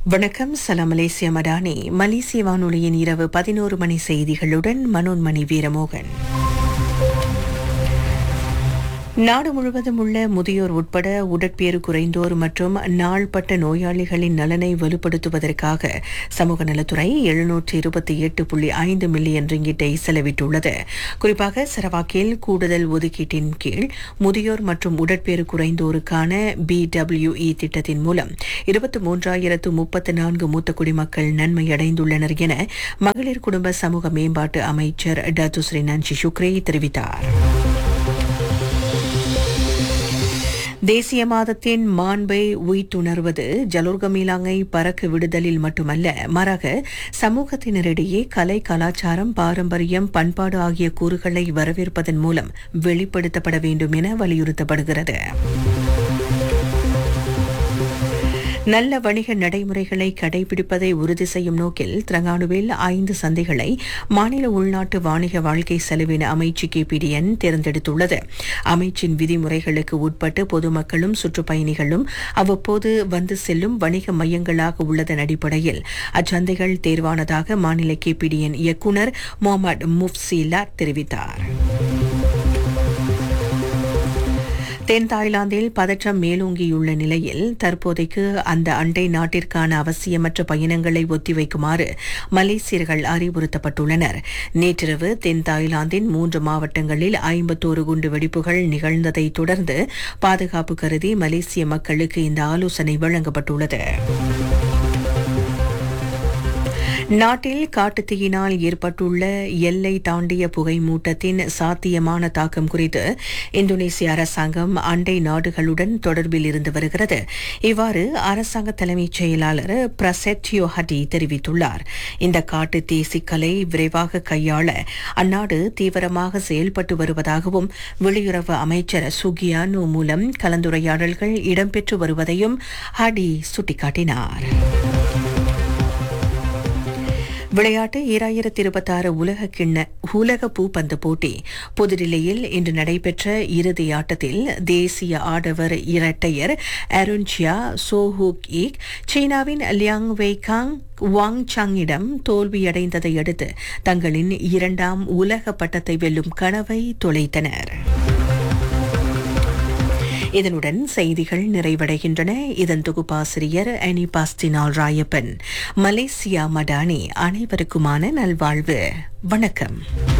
வணக்கம் சலாம் மலேசிய மடானி மலேசிய வானொலியின் இரவு பதினோரு மணி செய்திகளுடன் மனோன்மணி வீரமோகன் நாடு முழுவதும் உள்ள முதியோர் உட்பட உடற்பேறு குறைந்தோர் மற்றும் நாள்பட்ட நோயாளிகளின் நலனை வலுப்படுத்துவதற்காக சமூக நலத்துறை எழுநூற்று இருபத்தி எட்டு புள்ளி ஐந்து மில்லியன் ரிங்கிட்டை செலவிட்டுள்ளது குறிப்பாக சரவாக்கில் கூடுதல் ஒதுக்கீட்டின் கீழ் முதியோர் மற்றும் உடற்பேறு குறைந்தோருக்கான பிடபிள்யூஇ திட்டத்தின் மூலம் இருபத்தி மூன்றாயிரத்து முப்பத்து நான்கு மூத்த குடிமக்கள் நன்மை அடைந்துள்ளனர் என மகளிர் குடும்ப சமூக மேம்பாட்டு அமைச்சர் டத்துஸ்ரீ நன்சி சுக்ரே தெரிவித்தார் தேசிய மாதத்தின் மாண்பை உய்த்துணர்வது ஜலோர்கமீலாங்கை பறக்க விடுதலில் மட்டுமல்ல மாறாக சமூகத்தினரிடையே கலை கலாச்சாரம் பாரம்பரியம் பண்பாடு ஆகிய கூறுகளை வரவேற்பதன் மூலம் வெளிப்படுத்தப்பட வேண்டும் என வலியுறுத்தப்படுகிறது நல்ல வணிக நடைமுறைகளை கடைபிடிப்பதை உறுதி செய்யும் நோக்கில் திரங்கானுவில் ஐந்து சந்தைகளை மாநில உள்நாட்டு வாணிக வாழ்க்கை செலவின அமைச்சு கேபிடிஎன் தேர்ந்தெடுத்துள்ளது அமைச்சின் விதிமுறைகளுக்கு உட்பட்டு பொதுமக்களும் சுற்றுப்பயணிகளும் அவ்வப்போது வந்து செல்லும் வணிக மையங்களாக உள்ளதன் அடிப்படையில் அச்சந்தைகள் தேர்வானதாக மாநில கேபிடிஎன் இயக்குநர் முகமது முப்சீலா தெரிவித்தார் தென் தாய்லாந்தில் பதற்றம் மேலோங்கியுள்ள நிலையில் தற்போதைக்கு அந்த அண்டை நாட்டிற்கான அவசியமற்ற பயணங்களை ஒத்திவைக்குமாறு மலேசியர்கள் அறிவுறுத்தப்பட்டுள்ளனர் நேற்றிரவு தென் தாய்லாந்தின் மூன்று மாவட்டங்களில் ஐம்பத்தோரு குண்டு வெடிப்புகள் நிகழ்ந்ததைத் தொடர்ந்து பாதுகாப்பு கருதி மலேசிய மக்களுக்கு இந்த ஆலோசனை வழங்கப்பட்டுள்ளது நாட்டில் காட்டுத்தீயினால் ஏற்பட்டுள்ள எல்லை தாண்டிய புகை மூட்டத்தின் சாத்தியமான தாக்கம் குறித்து இந்தோனேசிய அரசாங்கம் அண்டை நாடுகளுடன் தொடர்பில் இருந்து வருகிறது இவ்வாறு அரசாங்க தலைமைச் செயலாளர் பிரசெட்யோ ஹடி தெரிவித்துள்ளார் இந்த காட்டுத்தீ சிக்கலை விரைவாக கையாள அந்நாடு தீவிரமாக செயல்பட்டு வருவதாகவும் வெளியுறவு அமைச்சர் சுகியானு மூலம் கலந்துரையாடல்கள் இடம்பெற்று வருவதையும் ஹடி சுட்டிக்காட்டினார் விளையாட்டு ஈராயிரத்தி இருபத்தி ஆறு உலக கிண்ண உலக பூப்பந்து போட்டி புதுடில்லியில் இன்று நடைபெற்ற இறுதி ஆட்டத்தில் தேசிய ஆடவர் இரட்டையர் அருண்ஜியா சோஹூக் ஈக் சீனாவின் லியாங் வெய்காங் வாங் சாங்கிடம் தோல்வியடைந்ததை அடுத்து தங்களின் இரண்டாம் உலக பட்டத்தை வெல்லும் கனவை தொலைத்தனர் இதனுடன் செய்திகள் நிறைவடைகின்றன இதன் தொகுப்பாசிரியர் அனி பாஸ்டினால் ராயப்பன் மலேசியா மடானி அனைவருக்குமான நல்வாழ்வு வணக்கம்